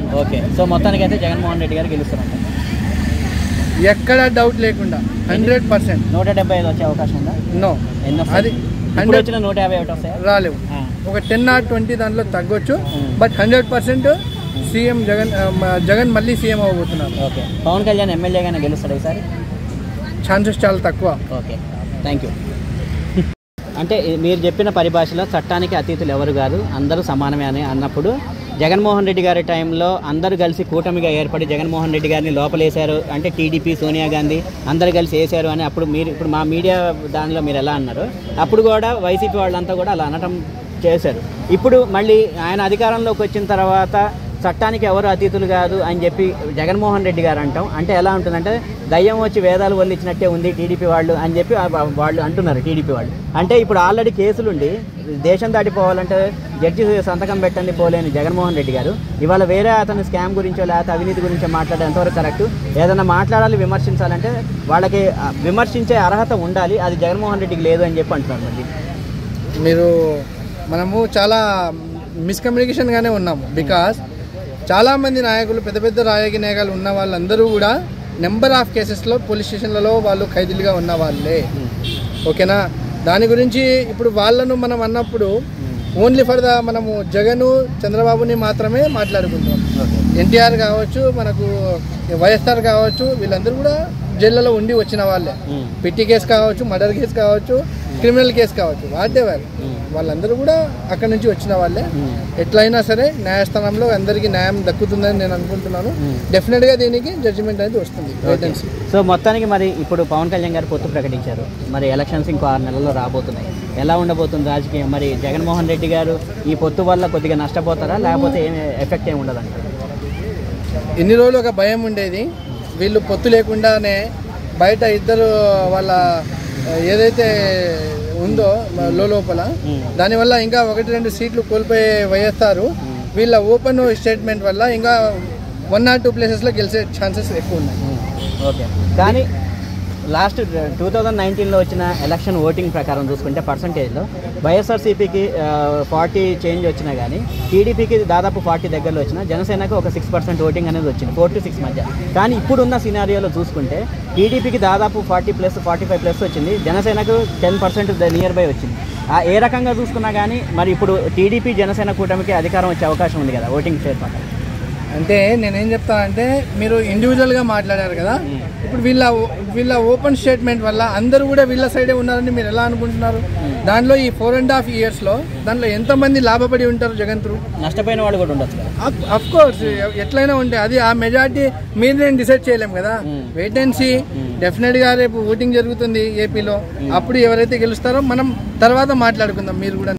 Okay so మొత్తానికి అయితే జగన్మోహన్ రెడ్డి గారు గెలుస్తారంట ఎక్కడ డౌట్ లేకుండా హండ్రెడ్ పర్సెంట్ నూట డెబ్బై ఐదు వచ్చే అవకాశం ఉందా నో ఎన్ని అది వస్తాయి ఇప్పుడు హండ్రెడ్ వచ్చిన నూట యాభై ఒకటి వస్తాయా రాలేవు ఆ. ఒక టెన్ ఆర్ ట్వంటీ దాంట్లో తగ్గొచ్చు Hmm. But hundred percent CM Jagan ఆ, మ- జగన్ మళ్ళీ సీఎం అవ్వబోతున్నారు ఓకే పవన్ కళ్యాణ్ ఎమ్మెల్యేగానే గెలుస్తాడు ఈసారి ఛాన్సెస్ చాలా తక్కువ ఓకే థ్యాంక్ యూ అంటే ఈ- మీరు చెప్పిన పరిభాషలో చట్టానికి అతీతులు ఎవరు కాదు అందరూ సమానమే అని అన్నప్పుడు జగన్మోహన్ రెడ్డి గారి టైంలో అందరూ కలిసి కూటమిగా ఏర్పడి జగన్మోహన్ రెడ్డి గారిని లోపలేశారు అంటే టీడీపీ సోనియా గాంధీ అందరు కలిసి వేశారు అని అప్పుడు మీరు ఇప్పుడు మా మీడియా దానిలో మీరు ఎలా అన్నారు అప్పుడు కూడా వైసీపీ వాళ్ళంతా కూడా అలా అనటం చేశారు ఇప్పుడు మళ్ళీ ఆయన అధికారంలోకి వచ్చిన తర్వాత చట్టానికి ఎవరు అతీతులు కాదు అని చెప్పి జగన్మోహన్ రెడ్డి గారు అంటాం అంటే ఎలా ఉంటుందంటే దయ్యం వచ్చి వేదాలు వల్లించినట్టే ఉంది టీడీపీ వాళ్ళు అని చెప్పి ఆ- ఆ- వాళ్ళు అంటున్నారు టీడీపీ వాళ్ళు అంటే ఇప్పుడు ఆల్రెడీ కేసులుండి దేశం దాటిపోవాలంటే జడ్జి సంతకం పెట్టండి పోలేని జగన్మోహన్ రెడ్డి గారు ఇవాళ వేరే అతని స్కామ్ గురించో లేకపోతే అవినీతి గురించో మాట్లాడే ఎంతవరకు కరెక్ట్ ఏదైనా మాట్లాడాలి విమర్శించాలంటే వాళ్ళకి ఆ, విమర్శించే అర్హత ఉండాలి అది జగన్మోహన్ రెడ్డికి లేదు అని చెప్పి అంటున్నారు మళ్ళీ మీరు మనము చాలా మిస్కమ్యూనికేషన్గానే ఉన్నాము బికాస్ చాలామంది నాయకులు పెద్ద పెద్ద రాజకీయ నాయకులు ఉన్న వాళ్ళందరూ కూడా నెంబర్ ఆఫ్ కేసెస్లో పోలీస్ స్టేషన్లలో వాళ్ళు ఖైదీలుగా ఉన్న వాళ్ళే ఓకేనా దాని గురించి ఇప్పుడు వాళ్ళను మనం అన్నప్పుడు ఓన్లీ ఫర్ ద మనము జగను చంద్రబాబుని మాత్రమే మాట్లాడుకుంటాం ఓకే ఎన్టీఆర్ కావచ్చు మనకు వైఎస్ఆర్ కావచ్చు వీళ్ళందరూ కూడా జైళ్ళలో ఉండి వచ్చిన వాళ్ళే పిట్టి కేసు కావచ్చు మర్డర్ కేసు కావచ్చు క్రిమినల్ కేసు కావచ్చు వాటే వాళ్ళు వాళ్ళందరూ కూడా అక్కడ నుంచి వచ్చిన వాళ్ళే ఎట్లయినా సరే న్యాయస్థానంలో అందరికీ న్యాయం దక్కుతుందని నేను అనుకుంటున్నాను డెఫినెట్గా దీనికి జడ్జిమెంట్ అనేది వస్తుంది వెయిట్ అండ్ సీ. సో మొత్తానికి మరి ఇప్పుడు పవన్ కళ్యాణ్ గారు పొత్తు ప్రకటించారు మరి ఎలక్షన్స్ ఇంకో ఆరు నెలల్లో రాబోతున్నాయి ఎలా ఉండబోతుంది రాజకీయం మరి జగన్మోహన్ రెడ్డి గారు ఈ పొత్తు వల్ల కొద్దిగా నష్టపోతారా లేకపోతే ఏమి ఎఫెక్ట్ ఏమి ఉండదు ఇన్ని రోజులు ఒక భయం ఉండేది వీళ్ళు పొత్తు లేకుండానే బయట ఇద్దరు వాళ్ళ ఆ, ఏదైతే ఉందో లో లోపల దానివల్ల ఇంకా ఒకటి రెండు సీట్లు కోల్పోయే వైఎస్ఆర్ వీళ్ళ ఓపెన్ స్టేట్మెంట్ వల్ల ఇంకా వన్ ఆర్ టూ ప్లేసెస్లో గెలిచే ఛాన్సెస్ ఎక్కువ ఉన్నాయి ఓకే కానీ లాస్ట్ టూ థౌజండ్ నైన్టీన్లో వచ్చిన ఎలక్షన్ ఓటింగ్ ప్రకారం చూసుకుంటే పర్సంటేజ్లో వైఎస్ఆర్సీపీకి ఫార్టీ చేంజ్ వచ్చినా కానీ టీడీపీకి దాదాపు ఫార్టీ దగ్గరలో వచ్చిన జనసేనకు ఒక సిక్స్ పర్సెంట్ ఓటింగ్ అనేది వచ్చింది ఫోర్ టు సిక్స్ మధ్య కానీ ఇప్పుడున్న సినారియోలో చూసుకుంటే టీడీపీకి దాదాపు forty plus forty five plus వచ్చింది జనసేనకు టెన్ పర్సెంట్ నియర్ బై వచ్చింది ఆ ఏ రకంగా చూసుకున్నా కానీ మరి ఇప్పుడు టీడీపీ జనసేన కూటమికి అధికారం వచ్చే అవకాశం ఉంది కదా ఓటింగ్ షేర్ ప్రకారం అంటే నేనేం చెప్తానంటే మీరు ఇండివిజువల్గా మాట్లాడారు కదా ఇప్పుడు వీళ్ళ వీళ్ళ ఓపెన్ స్టేట్మెంట్ వల్ల అందరూ కూడా వీళ్ళ సైడే ఉన్నారని మీరు ఎలా అనుకుంటున్నారు దాంట్లో ఈ ఫోర్ అండ్ హాఫ్ ఇయర్స్లో దాంట్లో ఎంతమంది లాభపడి ఉంటారు జగన్ త్రూ నష్టపోయిన వాళ్ళు కూడా ఉండొచ్చు కదా అఫ్ కోర్స్ ఎట్లయినా ఉంటే అది ఆ మెజార్టీ మీరు నేను డిసైడ్ చేయలేం కదా వెయిట్ అండ్ సీ డెఫినెట్ గా రేపు ఓటింగ్ జరుగుతుంది ఏపీలో అప్పుడు ఎవరైతే గెలుస్తారో మనం తర్వాత మాట్లాడుకుందాం మీరు కూడా